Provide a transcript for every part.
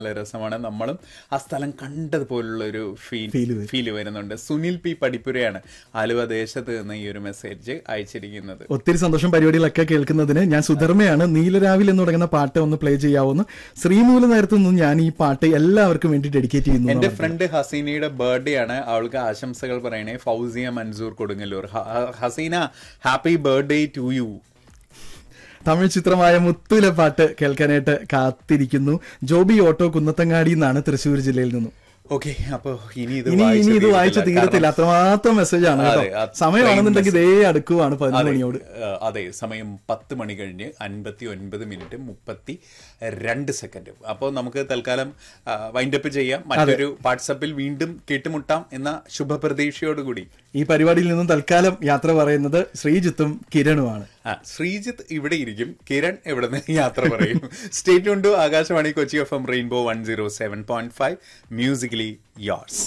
നല്ല രസമാണ് നമ്മളും ആ സ്ഥലം കണ്ടതുപോലുള്ള ഒരു ഫീൽ Feel വരും. ഫീൽ വരുന്നുണ്ട് സുനിൽ പി പടിപ്പുരയാണ് ആലുവ ദേശത്ത് നിന്ന് ഈ ഒരു മെസ്സേജ് അയച്ചിരിക്കുന്നത് ഒത്തിരി സന്തോഷം പരിപാടികളൊക്കെ കേൾക്കുന്നതിന് ഞാൻ സുധർമ്മയാണ് നീലരാവിൽ എന്ന് തുടങ്ങുന്ന പാട്ട് ഒന്ന് പ്ലേ ചെയ്യാവുന്നു ശ്രീമൂല നേരത്തു നിന്നും ഞാൻ ഈ പാട്ട് എല്ലാവർക്കും വേണ്ടി ഡെഡിക്കേറ്റ് ചെയ്യുന്നു എന്റെ എന്നാണ് ഫ്രണ്ട് ഹസീനയുടെ ബർത്ത്ഡേ ആണ് അവൾക്ക് ആശംസകൾ പറയണേ ഫൗസിയ മൻസൂർ കൊടുങ്ങല്ലൂർ ഹ- ഹ- Haseena happy birthday to you Tamil ചിത്രമായ മുത്തുല പാട്ട് കേൾക്കാനായിട്ട് കാത്തിരിക്കുന്നു ജോബി ഓട്ടോ കുന്നത്തങ്ങാടി എന്നാണ് തൃശ്ശൂർ ജില്ലയിൽ നിന്നും ഓക്കെ അപ്പൊ ഇനി ഇത് ഇനി ഇനി ഇത് വായിച്ച് തീരത്തില്ല. തീരത്തില്ല അത്രമാത്രം മെസ്സേജ് ആണ് കേട്ടോ അതെ, അത്രയും സമയമാണെന്നുണ്ടെങ്കിൽ ഇതേ അടുക്കുവാണ് പതിനൊന്ന് അതെ, മണിയോട് ഏഹ്, അതെ സമയം പത്ത് മണി കഴിഞ്ഞ് അൻപത്തി ഒൻപത് മിനിറ്റ് മുപ്പത്തി രണ്ട് സെക്കൻഡ് അപ്പോൾ നമുക്ക് തൽക്കാലം വൈൻഡപ്പ് ചെയ്യാം മറ്റൊരു വാട്സപ്പിൽ വീണ്ടും കേട്ടുമുട്ടാം എന്ന ശുഭപ്രതീക്ഷയോടുകൂടി ഈ പരിപാടിയിൽ നിന്നും തൽക്കാലം യാത്ര പറയുന്നത് ശ്രീജിത്തും കിരണുമാണ് ആ ശ്രീജിത്ത് ഇവിടെ ഇരിക്കും കിരൺ എവിടെ നിന്ന് യാത്ര പറയും സ്റ്റേറ്റ് ഉണ്ട് Akashvani Kochi F M Rainbow one zero seven point five musically yours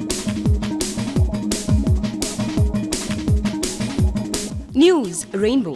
News Rainbow.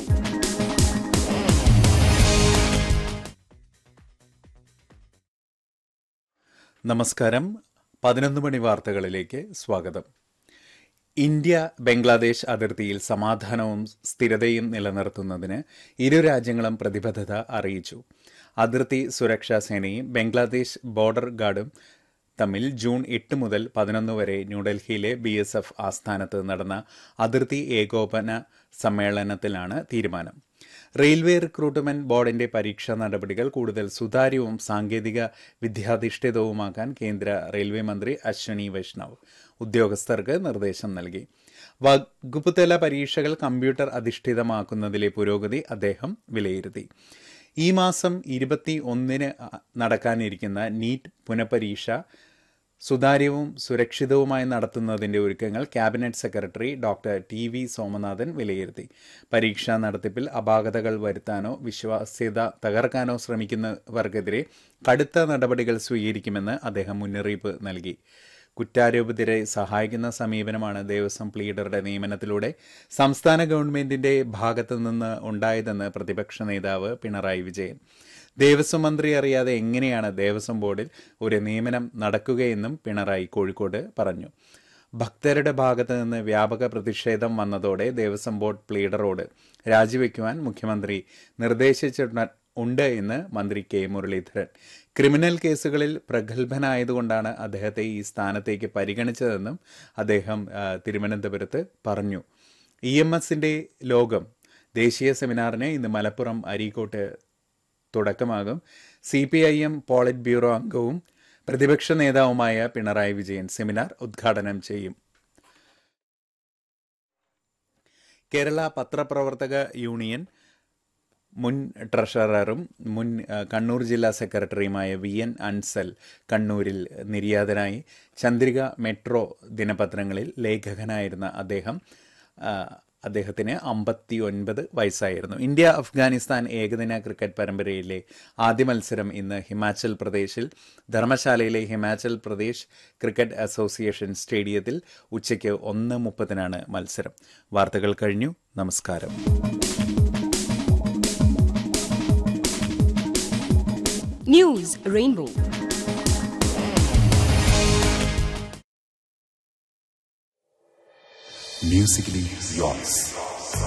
നമസ്കാരം പതിനൊന്ന് മണി വാർത്തകളിലേക്ക് സ്വാഗതം ഇന്ത്യ ബംഗ്ലാദേശ് അതിർത്തിയിൽ സമാധാനവും സ്ഥിരതയും നിലനിർത്തുന്നതിന് ഇരു രാജ്യങ്ങളും പ്രതിബദ്ധത അറിയിച്ചു അതിർത്തി സുരക്ഷാ സേനയും ബംഗ്ലാദേശ് ബോർഡർ ഗാർഡും തമ്മിൽ ജൂൺ എട്ട് മുതൽ പതിനൊന്ന് വരെ ന്യൂഡൽഹിയിലെ ബി എസ് എഫ് ആസ്ഥാനത്ത് നടന്ന അതിർത്തി ഏകോപന സമ്മേളനത്തിലാണ് തീരുമാനം റെയിൽവേ റിക്രൂട്ട്മെന്റ് ബോർഡിന്റെ പരീക്ഷാ നടപടികൾ കൂടുതൽ സുതാര്യവും സാങ്കേതിക വിദ്യാധിഷ്ഠിതവുമാക്കാൻ കേന്ദ്ര റെയിൽവേ മന്ത്രി അശ്വനി വൈഷ്ണവ് ഉദ്യോഗസ്ഥർക്ക് നിർദ്ദേശം നൽകി വകുപ്പുതല പരീക്ഷകൾ കമ്പ്യൂട്ടർ അധിഷ്ഠിതമാക്കുന്നതിലെ പുരോഗതി അദ്ദേഹം വിലയിരുത്തി ഈ മാസം ഇരുപത്തി ഒന്നിന് നടക്കാനിരിക്കുന്ന നീറ്റ് പുനഃപരീക്ഷ സുതാര്യവും സുരക്ഷിതവുമായി നടത്തുന്നതിന്റെ ഒരുക്കങ്ങൾ cabinet secretary doctor T V Somanathan വിലയിരുത്തി പരീക്ഷാ നടത്തിപ്പിൽ അപാകതകൾ വരുത്താനോ വിശ്വാസ്യത തകർക്കാനോ ശ്രമിക്കുന്നവർക്കെതിരെ കടുത്ത നടപടികൾ സ്വീകരിക്കുമെന്ന് അദ്ദേഹം മുന്നറിയിപ്പ് നൽകി കുറ്റാരോപിതരെ സഹായിക്കുന്ന സമീപനമാണ് ദേവസ്വം പ്ലീഡറുടെ നിയമനത്തിലൂടെ സംസ്ഥാന ഗവൺമെന്റിന്റെ ഭാഗത്തു നിന്ന് ഉണ്ടായതെന്ന് പ്രതിപക്ഷ നേതാവ് പിണറായി വിജയൻ ദേവസ്വം മന്ത്രി അറിയാതെ എങ്ങനെയാണ് ദേവസ്വം ബോർഡിൽ ഒരു നിയമനം നടക്കുകയെന്നും പിണറായി കോഴിക്കോട് പറഞ്ഞു ഭക്തരുടെ ഭാഗത്ത് നിന്ന് വ്യാപക പ്രതിഷേധം വന്നതോടെ ദേവസ്വം ബോർഡ് പ്ലീഡറോട് രാജിവെക്കുവാൻ മുഖ്യമന്ത്രി നിർദ്ദേശിച്ചിട്ടുണ്ട് ഉണ്ട് എന്ന് മന്ത്രി കെ മുരളീധരൻ ക്രിമിനൽ കേസുകളിൽ പ്രഗത്ഭനായതുകൊണ്ടാണ് അദ്ദേഹത്തെ ഈ സ്ഥാനത്തേക്ക് പരിഗണിച്ചതെന്നും അദ്ദേഹം ആ, തിരുവനന്തപുരത്ത് പറഞ്ഞു ഇ എം എസിന്റെ ലോകം ദേശീയ സെമിനാറിന് ഇന്ന് മലപ്പുറം അരീക്കോട്ട് തുടക്കമാകും C P I M polit bureau അംഗവും പ്രതിപക്ഷ നേതാവുമായ പിണറായി വിജയൻ സെമിനാർ ഉദ്ഘാടനം ചെയ്യും കേരള പത്രപ്രവർത്തക യൂണിയൻ മുൻ ട്രഷററും മുൻ ആ, കണ്ണൂർ ജില്ലാ സെക്രട്ടറിയുമായ വി എൻ അൻസൽ കണ്ണൂരിൽ നിര്യാതനായി ചന്ദ്രിക മെട്രോ ദിനപത്രങ്ങളിൽ ലേഖകനായിരുന്ന അദ്ദേഹം ആ, അദ്ദേഹത്തിന് അമ്പത്തി ഒൻപത് വയസ്സായിരുന്നു ഇന്ത്യ അഫ്ഗാനിസ്ഥാൻ ഏകദിന ക്രിക്കറ്റ് പരമ്പരയിലെ ആദ്യ മത്സരം ഇന്ന് ഹിമാചൽ പ്രദേശിൽ ധർമ്മശാലയിലെ ഹിമാചൽ പ്രദേശ് ക്രിക്കറ്റ് അസോസിയേഷൻ സ്റ്റേഡിയത്തിൽ ഉച്ചയ്ക്ക് ഒന്ന് മുപ്പതിനാണ് മത്സരം വാർത്തകൾ കഴിഞ്ഞു നമസ്കാരം News Rainbow. Musically yours.